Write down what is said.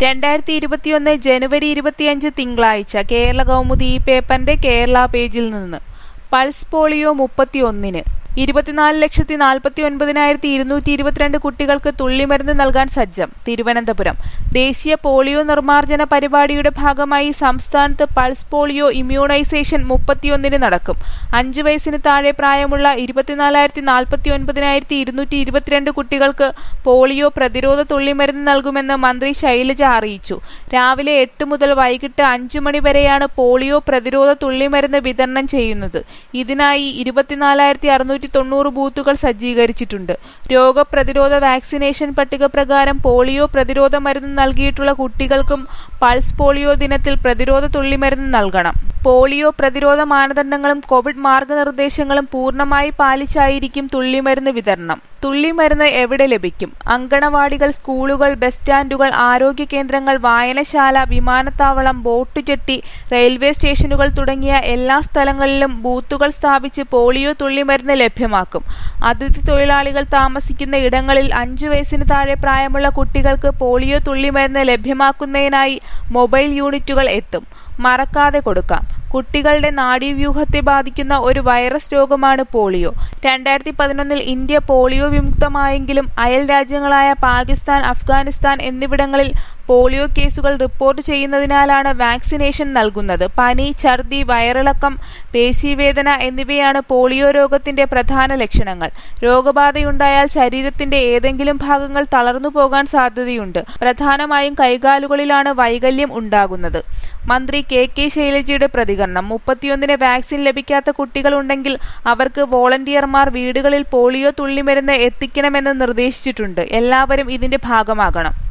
രണ്ടായിരത്തി ഇരുപത്തിയൊന്ന് ജനുവരി ഇരുപത്തിയഞ്ച് തിങ്കളാഴ്ച കേരള കൗമുദി ഈ പേപ്പറിന്റെ കേരള പേജിൽ നിന്ന് പൾസ് പോളിയോ മുപ്പത്തിയൊന്നിന് ഇരുപത്തിനാല് ലക്ഷത്തി നാൽപ്പത്തി ഒൻപതിനായിരത്തി ഇരുന്നൂറ്റി ഇരുപത്തിരണ്ട് കുട്ടികൾക്ക് തുള്ളിമരുന്ന് നൽകാൻ സജ്ജം തിരുവനന്തപുരം ദേശീയ പോളിയോ നിർമ്മാർജ്ജന പരിപാടിയുടെ ഭാഗമായി സംസ്ഥാനത്ത് പൾസ് പോളിയോ ഇമ്മ്യൂണൈസേഷൻ മുപ്പത്തിയൊന്നിന് നടക്കും അഞ്ചു വയസ്സിന് താഴെ പ്രായമുള്ള ഇരുപത്തിനാലായിരത്തി നാൽപ്പത്തി ഒൻപതിനായിരത്തി ഇരുന്നൂറ്റി ഇരുപത്തിരണ്ട് കുട്ടികൾക്ക് പോളിയോ പ്രതിരോധ തുള്ളിമരുന്ന് നൽകുമെന്ന് മന്ത്രി ശൈലജ അറിയിച്ചു രാവിലെ എട്ട് മുതൽ വൈകിട്ട് അഞ്ചു മണി വരെയാണ് പോളിയോ പ്രതിരോധ തുള്ളിമരുന്ന് വിതരണം ചെയ്യുന്നത് ഇതിനായി ഇരുപത്തിനാലായിരത്തി അറുന്നൂറ്റി തൊണ്ണൂറ് ബൂത്തുകൾ സജ്ജീകരിച്ചിട്ടുണ്ട് രോഗപ്രതിരോധ വാക്സിനേഷൻ പട്ടിക പ്രകാരം പോളിയോ പ്രതിരോധ മരുന്ന് നൽകിയിട്ടുള്ള കുട്ടികൾക്കും പൾസ് പോളിയോ ദിനത്തിൽ പ്രതിരോധ തുള്ളിമരുന്ന് നൽകണം പോളിയോ പ്രതിരോധ മാനദണ്ഡങ്ങളും കോവിഡ് മാർഗനിർദ്ദേശങ്ങളും പൂർണ്ണമായി പാലിച്ചായിരിക്കും തുള്ളിമരുന്ന് വിതരണം തുള്ളിമരുന്ന് എവിടെ ലഭിക്കും അങ്കണവാടികൾ സ്കൂളുകൾ ബസ് സ്റ്റാൻഡുകൾ ആരോഗ്യ കേന്ദ്രങ്ങൾ വായനശാല വിമാനത്താവളം ബോട്ട് ജെട്ടി റെയിൽവേ സ്റ്റേഷനുകൾ തുടങ്ങിയ എല്ലാ സ്ഥലങ്ങളിലും ബൂത്തുകൾ സ്ഥാപിച്ച് പോളിയോ തുള്ളിമരുന്ന് ലഭ്യമാക്കും അതിഥി തൊഴിലാളികൾ താമസിക്കുന്ന ഇടങ്ങളിൽ അഞ്ചു വയസ്സിന് താഴെ പ്രായമുള്ള കുട്ടികൾക്ക് പോളിയോ തുള്ളിമരുന്ന് ലഭ്യമാക്കുന്നതിനായി മൊബൈൽ യൂണിറ്റുകൾ എത്തും മറക്കാതെ കൊടുക്കാം കുട്ടികളുടെ നാഡീവ്യൂഹത്തെ ബാധിക്കുന്ന ഒരു വൈറസ് രോഗമാണ് പോളിയോ രണ്ടായിരത്തി പതിനൊന്നിൽ ഇന്ത്യ പോളിയോ വിമുക്തമായെങ്കിലും അയൽ രാജ്യങ്ങളായ പാകിസ്ഥാൻ അഫ്ഗാനിസ്ഥാൻ എന്നിവിടങ്ങളിൽ പോളിയോ കേസുകൾ റിപ്പോർട്ട് ചെയ്യുന്നതിനാലാണ് വാക്സിനേഷൻ നൽകുന്നത് പനി ഛർദി വയറിളക്കം പേശീവേദന എന്നിവയാണ് പോളിയോ രോഗത്തിന്റെ പ്രധാന ലക്ഷണങ്ങൾ രോഗബാധയുണ്ടായാൽ ശരീരത്തിന്റെ ഏതെങ്കിലും ഭാഗങ്ങൾ തളർന്നു പോകാൻ സാധ്യതയുണ്ട് പ്രധാനമായും കൈകാലുകളിലാണ് വൈകല്യം ഉണ്ടാകുന്നത് മന്ത്രി കെ കെ ശൈലജയുടെ പ്രതികരണം മുപ്പത്തിയൊന്നിന് വാക്സിൻ ലഭിക്കാത്ത കുട്ടികളുണ്ടെങ്കിൽ അവർക്ക് വോളണ്ടിയർമാർ വീടുകളിൽ പോളിയോ തുള്ളിമരുന്ന് എത്തിക്കണമെന്ന് നിർദ്ദേശിച്ചിട്ടുണ്ട് എല്ലാവരും ഇതിന്റെ ഭാഗമാകണം